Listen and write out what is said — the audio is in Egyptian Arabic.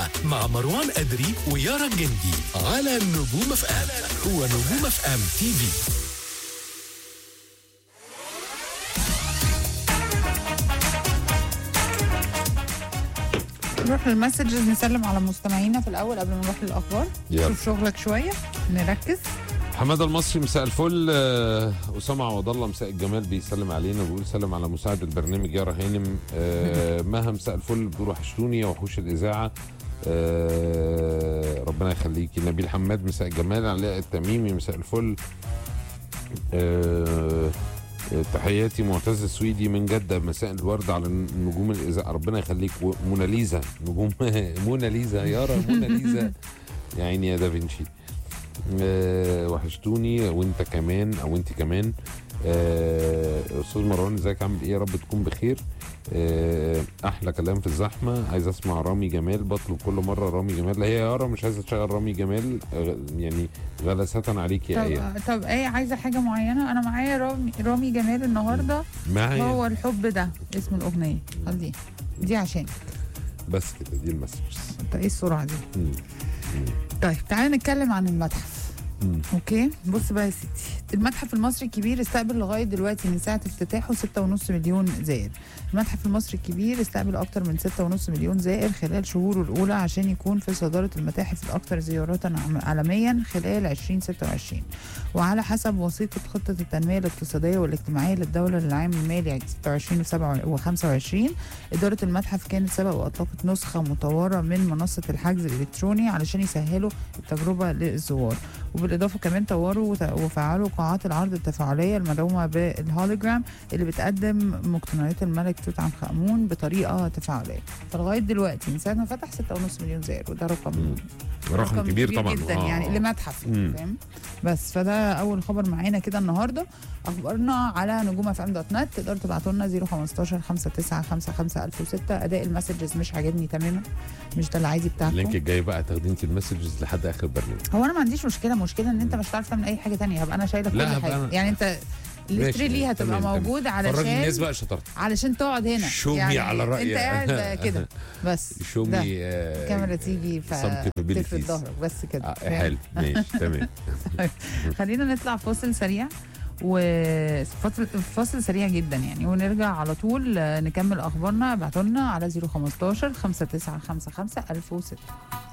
الساعة مع مروان أدري ويارا الجندي على نجوم اف ام هو نجوم اف ام تي في نروح للمسجز نسلم على مستمعينا في الاول قبل ما نروح للاخبار يلا. شوف شغلك شويه نركز حماده المصري مساء الفل آه، اسامه عوض الله مساء الجمال بيسلم علينا وبيقول سلم على مساعد البرنامج يارا هانم آه، مها مساء الفل بتقول وحشتوني يا وحوش الاذاعه آه، ربنا يخليكي نبيل حماد مساء الجمال علاء التميمي مساء الفل آه، تحياتي معتز السويدي من جدة مساء الورد على نجوم الإذاعة ربنا يخليك وموناليزا نجوم موناليزا يارا موناليزا يا عيني يا دافنشي آه، وحشتوني وانت كمان او انت كمان آه، استاذ مروان ازيك عامل ايه يا رب تكون بخير آه، احلى كلام في الزحمه عايز اسمع رامي جمال بطلب كل مره رامي جمال هي يارا مش عايزه تشغل رامي جمال آه، يعني غلاسه عليك يا ايه طب طب ايه عايزه حاجه معينه انا معايا رامي رامي جمال النهارده معايا هو الحب ده اسم الاغنيه خليه دي عشان بس كده دي المسجز انت ايه السرعه دي مم. طيب تعالى نتكلم عن المتحف مم. اوكي بص بقى يا ستي المتحف المصري الكبير استقبل لغايه دلوقتي من ساعه افتتاحه 6.5 مليون زائر المتحف المصري الكبير استقبل اكتر من 6.5 مليون زائر خلال شهوره الاولى عشان يكون في صداره المتاحف الاكثر زيارة عم- عالميا خلال 2026 وعلى حسب وثيقه خطه التنميه الاقتصاديه والاجتماعيه للدوله للعام المالي 26 و25 اداره المتحف كانت سبق واطلقت نسخه مطوره من منصه الحجز الالكتروني علشان يسهلوا التجربه للزوار وبالاضافه كمان طوروا وت- وفعلوا قاعات العرض التفاعليه المدعومه بالهولوجرام اللي بتقدم مقتنيات الملك توت عنخ امون بطريقه تفاعليه فلغايه دلوقتي من ساعه ما فتح 6.5 مليون زائر وده رقم مم. رقم كبير طبعا جدا آه. يعني لمتحف مم. فاهم بس فده اول خبر معانا كده النهارده اخبارنا على نجوم اف ام دوت نت تقدروا تبعتوا لنا 015 5955 1006 اداء المسجز مش عاجبني تماما مش ده العادي بتاعكم اللينك الجاي بقى تاخدي انت المسجز لحد اخر البرنامج هو انا ما عنديش مشكله مشكله ان انت مش هتعرف تعمل اي حاجه تانية هبقى انا شايله كل لا، هبقى حاجه أنا- يعني انت الاستري ماشي، ليه هتبقى تمام، تمام. موجود فرجي الناس علشان بقى شطارتك علشان تقعد هنا شومي يعني على رأيي. انت قاعد كده بس شومي ده. آه، الكاميرا تيجي some capabilities. فتفرد ظهرك بس كده آه، فاهم؟ حلو ماشي تمام خلينا نطلع فاصل سريع وفاصل فاصل سريع جدا يعني ونرجع على طول آه، نكمل اخبارنا ابعتوا لنا على 015 5955 1006